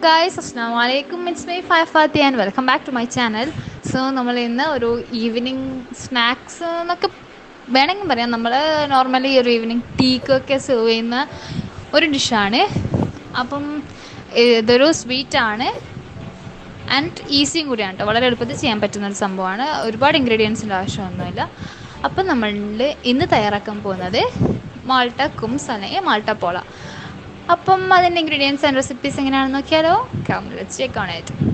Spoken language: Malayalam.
ഗായ്സ് അസ്സാം വലൈക്കും ഇറ്റ്സ് മൈ ഫൈവ് Fathi and welcome back to my channel so നമ്മൾ ഇന്ന് ഒരു ഈവനിങ് സ്നാക്സ് എന്നൊക്കെ വേണമെങ്കിൽ പറയാം നമ്മൾ നോർമലി ഒരു ഈവനിങ് ടീക്കൊക്കെ സെർവ് ചെയ്യുന്ന ഒരു ഡിഷാണ് അപ്പം ഇതൊരു സ്വീറ്റാണ് ആൻഡ് ഈസിയും കൂടിയാണ് കേട്ടോ വളരെ എളുപ്പത്തിൽ ചെയ്യാൻ പറ്റുന്ന ഒരു സംഭവമാണ് ഒരുപാട് ഇൻഗ്രീഡിയൻസിൻ്റെ ആവശ്യമൊന്നുമില്ല അപ്പം നമ്മൾ ഇന്ന് തയ്യാറാക്കാൻ പോകുന്നത് മാൾട്ട കുംസ് അല്ലെങ്കിൽ മാൾട്ട പോള അപ്പം അതിൻ്റെ ഇൻഗ്രീഡിയൻസ് ആൻഡ് റെസിപ്പീസ് എങ്ങനെയാണെന്ന് നോക്കിയാലോ come let's check on it